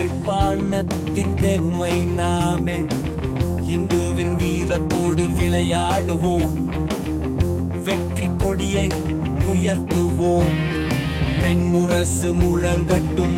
யாழ்ப்பாணத்தின் பெருமை நாமே இந்துவின் வீரத்தோடு விளையாடுவோம் வெற்றி கொடியை உயர்த்துவோம் பெண்முரசு முழங்கட்டும்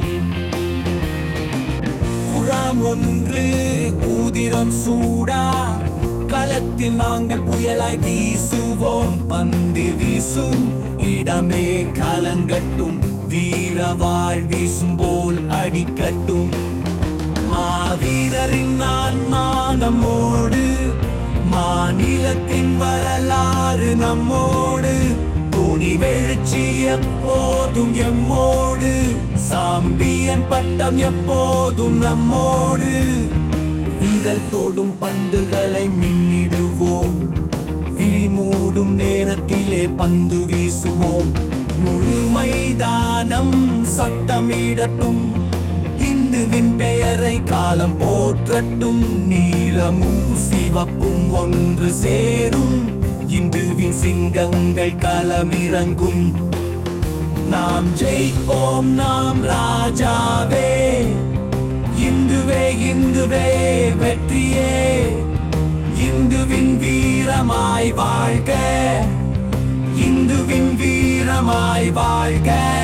குழாம் ஒன்று ஊதிரம் சூடா களத்தில் நாங்கள் புயலாய் வீசுவோம் பந்து வீசும் இடமே கலங்கட்டும் வீரவாள் வீசும் போல் அடிக்கட்டும் மாவீரரின் ஆன்மா நம்மோடு மாநிலத்தின் வரலாறு நம்மோடு துணி வெழுச்சி எப்போதும் எம்மோடு சாம்பியன் பட்டம் எப்போதும் நம்மோடு வீரல் தோடும் பந்துகளை மின்னிடுவோம் விழி மூடும் நேரத்திலே பந்து வீசுவோம் முழு மைதானம் சட்டமிடட்டும் இந்துவின் பெயரை காலம் போற்றட்டும் நீலமும் சிவப்பும் ஒன்று சேரும் இந்துவின் சிங்கங்கள் களமிறங்கும் நாம் ஜெயிப்போம் நாம் ராஜாவே இந்துவே இந்துவே வெற்றியே இந்துவின் வீரமாய் வாழ்க இந்துவின் வீரமாய் வாழ்க